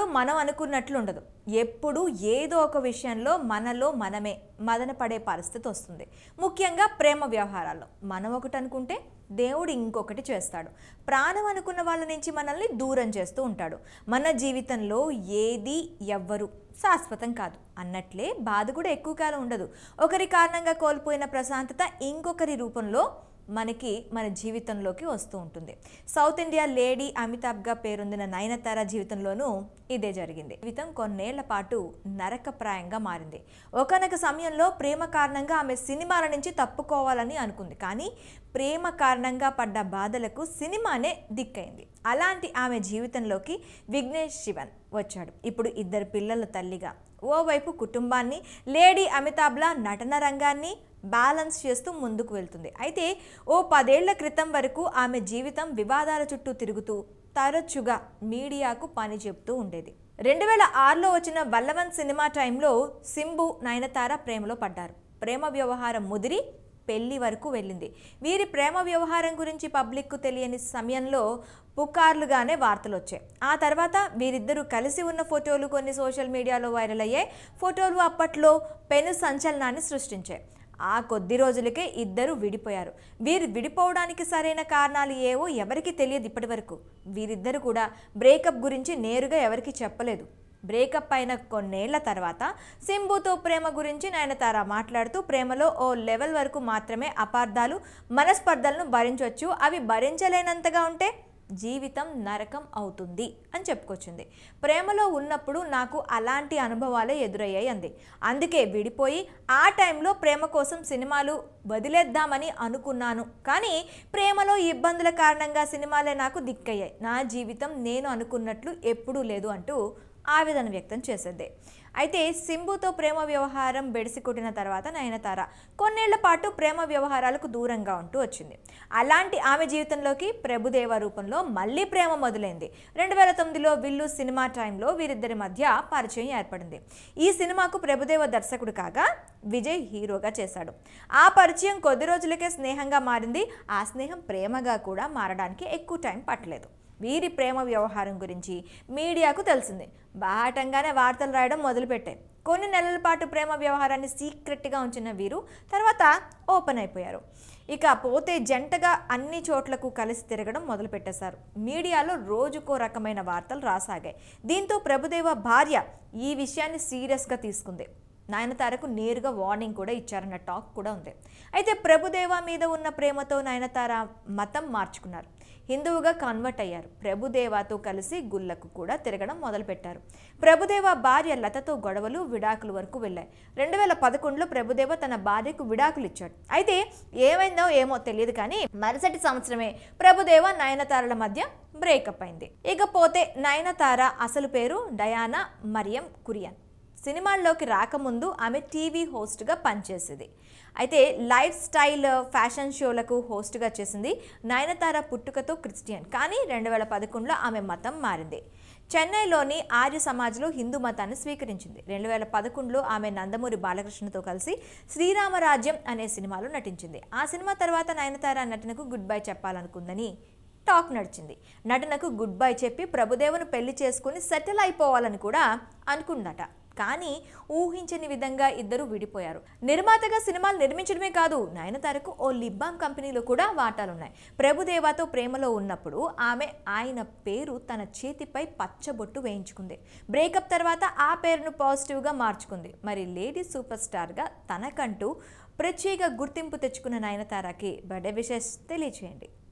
మనం అనుకున్నట్లు ఉండదు ఎప్పుడు ఏదో ఒక విషయంలో మనలో మనమే మదన పడే పరిస్థితి వస్తుంది ముఖ్యంగా ప్రేమ వ్యవహారాల్లో మనం ఒకటి అనుకుంటే దేవుడు ఇంకొకటి చేస్తాడు ప్రాణం అనుకున్న వాళ్ళ నుంచి మనల్ని దూరం చేస్తూ ఉంటాడు మన జీవితంలో ఏది ఎవ్వరు శాశ్వతం కాదు అన్నట్లే బాధ కూడా ఎక్కువ కాలం ఉండదు ఒకరి కారణంగా కోల్పోయిన ప్రశాంతత ఇంకొకరి రూపంలో మనకి మన జీవితంలోకి వస్తూ ఉంటుంది సౌత్ ఇండియా లేడీ అమితాబ్గా పేరొందిన నయనతార జీవితంలోనూ ఇదే జరిగింది జీవితం కొన్నేళ్ల పాటు నరకప్రాయంగా మారింది ఒకనొక సమయంలో ప్రేమ కారణంగా ఆమె సినిమాల నుంచి తప్పుకోవాలని అనుకుంది కానీ ప్రేమ కారణంగా పడ్డ బాధలకు సినిమానే దిక్కైంది అలాంటి ఆమె జీవితంలోకి విఘ్నేష్ శివన్ వచ్చాడు ఇప్పుడు ఇద్దరు పిల్లల తల్లిగా ఓవైపు కుటుంబాన్ని లేడీ అమితాబ్లా నటన రంగాన్ని బ్యాలెన్స్ చేస్తూ ముందుకు వెళ్తుంది అయితే ఓ పదేళ్ల క్రితం వరకు ఆమె జీవితం వివాదాల చుట్టూ తిరుగుతూ తరచుగా మీడియాకు పని చెప్తూ ఉండేది రెండు వేల ఆరులో వచ్చిన వల్లవన్ సినిమా టైంలో సింబు నయనతార ప్రేమలో పడ్డారు ప్రేమ వ్యవహారం ముదిరి పెళ్లి వరకు వెళ్ళింది వీరి ప్రేమ వ్యవహారం గురించి పబ్లిక్కు తెలియని సమయంలో పుకార్లుగానే వార్తలు వచ్చాయి ఆ తర్వాత వీరిద్దరూ కలిసి ఉన్న ఫోటోలు కొన్ని సోషల్ మీడియాలో వైరల్ అయ్యాయి ఫోటోలు అప్పట్లో పెను సంచలనాన్ని సృష్టించాయి ఆ కొద్ది రోజులకే ఇద్దరు విడిపోయారు వీరు విడిపోవడానికి సరైన కారణాలు ఏవో ఎవరికి తెలియదు ఇప్పటివరకు వీరిద్దరు కూడా బ్రేకప్ గురించి నేరుగా ఎవరికి చెప్పలేదు బ్రేకప్ అయిన కొన్నేళ్ల తర్వాత సింబుతో ప్రేమ గురించి నయనతార మాట్లాడుతూ ప్రేమలో ఓ లెవెల్ వరకు మాత్రమే అపార్థాలు మనస్పర్ధలను భరించవచ్చు అవి భరించలేనంతగా ఉంటే జీవితం నరకం అవుతుంది అని చెప్పుకొచ్చింది ప్రేమలో ఉన్నప్పుడు నాకు అలాంటి అనుభవాలే ఎదురయ్యాయి అంది అందుకే విడిపోయి ఆ టైంలో ప్రేమ కోసం సినిమాలు వదిలేద్దామని అనుకున్నాను కానీ ప్రేమలో ఇబ్బందుల కారణంగా సినిమాలే నాకు దిక్కయ్యాయి నా జీవితం నేను అనుకున్నట్లు ఎప్పుడూ లేదు అంటూ ఆవేదన వ్యక్తం చేసింది అయితే సింబుతో ప్రేమ వ్యవహారం బెడిసికొట్టిన తర్వాత నయనతార కొన్నేళ్ల పాటు ప్రేమ వ్యవహారాలకు దూరంగా ఉంటూ వచ్చింది అలాంటి ఆమె జీవితంలోకి ప్రభుదేవ రూపంలో మళ్ళీ ప్రేమ మొదలైంది రెండు వేల తొమ్మిదిలో విల్లు సినిమా టైంలో వీరిద్దరి మధ్య పరిచయం ఏర్పడింది ఈ సినిమాకు ప్రభుదేవ దర్శకుడు కాగా విజయ్ హీరోగా చేశాడు ఆ పరిచయం కొద్ది రోజులకే స్నేహంగా మారింది ఆ స్నేహం ప్రేమగా కూడా మారడానికి ఎక్కువ టైం పట్టలేదు వీరి ప్రేమ వ్యవహారం గురించి మీడియాకు తెలిసింది బాహటంగానే వార్తలు రాయడం మొదలుపెట్టాయి కొన్ని నెలల పాటు ప్రేమ వ్యవహారాన్ని సీక్రెట్గా ఉంచిన వీరు తర్వాత ఓపెన్ అయిపోయారు ఇక పోతే జంటగా అన్ని చోట్లకు కలిసి తిరగడం మొదలుపెట్టేశారు మీడియాలో రోజుకో రకమైన వార్తలు రాసాగాయి దీంతో ప్రభుదేవ భార్య ఈ విషయాన్ని సీరియస్గా తీసుకుంది నయనతారకు నేరుగా వార్నింగ్ కూడా ఇచ్చారన్న టాక్ కూడా ఉంది అయితే ప్రభుదేవ మీద ఉన్న ప్రేమతో నయనతార మతం మార్చుకున్నారు హిందువుగా కన్వర్ట్ అయ్యారు ప్రభుదేవాతో కలిసి గుళ్ళకు కూడా తిరగడం మొదలుపెట్టారు ప్రభుదేవ భార్య లతతో గొడవలు విడాకుల వరకు వెళ్ళాయి రెండు వేల పదకొండులో ప్రభుదేవ తన భార్యకు విడాకులు ఇచ్చాడు అయితే ఏమైందో ఏమో తెలియదు కానీ మరుసటి సంవత్సరమే ప్రభుదేవ నయనతారల మధ్య బ్రేకప్ అయింది ఇకపోతే నయనతార అసలు పేరు డయానా మరియం కురియన్ సినిమాల్లోకి రాకముందు ఆమె టీవీ హోస్ట్గా పనిచేసేది అయితే లైఫ్ స్టైల్ ఫ్యాషన్ షోలకు హోస్ట్గా చేసింది నయనతార పుట్టుకతో క్రిస్టియన్ కానీ రెండు వేల పదకొండులో ఆమె మతం మారింది చెన్నైలోని ఆర్య సమాజ్లో హిందూ మతాన్ని స్వీకరించింది రెండు వేల పదకొండులో ఆమె నందమూరి బాలకృష్ణతో కలిసి శ్రీరామరాజ్యం అనే సినిమాలో నటించింది ఆ సినిమా తర్వాత నయనతార నటనకు గుడ్ బై చెప్పాలనుకుందని టాక్ నడిచింది నటనకు గుడ్ బై చెప్పి ప్రభుదేవను పెళ్లి చేసుకుని సెటిల్ అయిపోవాలని కూడా అనుకుందట కానీ ఊహించని విధంగా ఇద్దరు విడిపోయారు నిర్మాతగా సినిమాలు నిర్మించడమే కాదు నయనతారకు ఓ లిబ్బామ్ కంపెనీలో కూడా వాటాలున్నాయి ప్రభుదేవాతో ప్రేమలో ఉన్నప్పుడు ఆమె ఆయన పేరు తన చేతిపై పచ్చబొట్టు వేయించుకుంది బ్రేకప్ తర్వాత ఆ పేరును పాజిటివ్గా మార్చుకుంది మరి లేడీ సూపర్ స్టార్గా తనకంటూ ప్రత్యేక గుర్తింపు తెచ్చుకున్న నయనతారకి బర్త్డే విషెస్ తెలియచేయండి